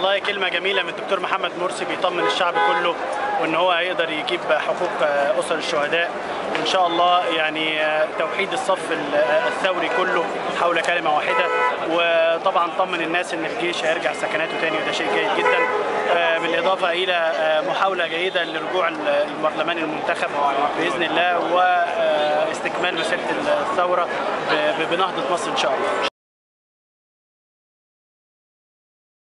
والله كلمة جميلة من الدكتور محمد مرسي بيطمن الشعب كله وان هو هيقدر يجيب حقوق اسر الشهداء وان شاء الله يعني توحيد الصف الثوري كله حول كلمة واحدة وطبعا طمن الناس ان الجيش هيرجع سكناته تاني وده شيء جيد جدا بالاضافة الى محاولة جيدة لرجوع البرلمان المنتخب باذن الله واستكمال مسيرة الثورة بنهضة مصر ان شاء الله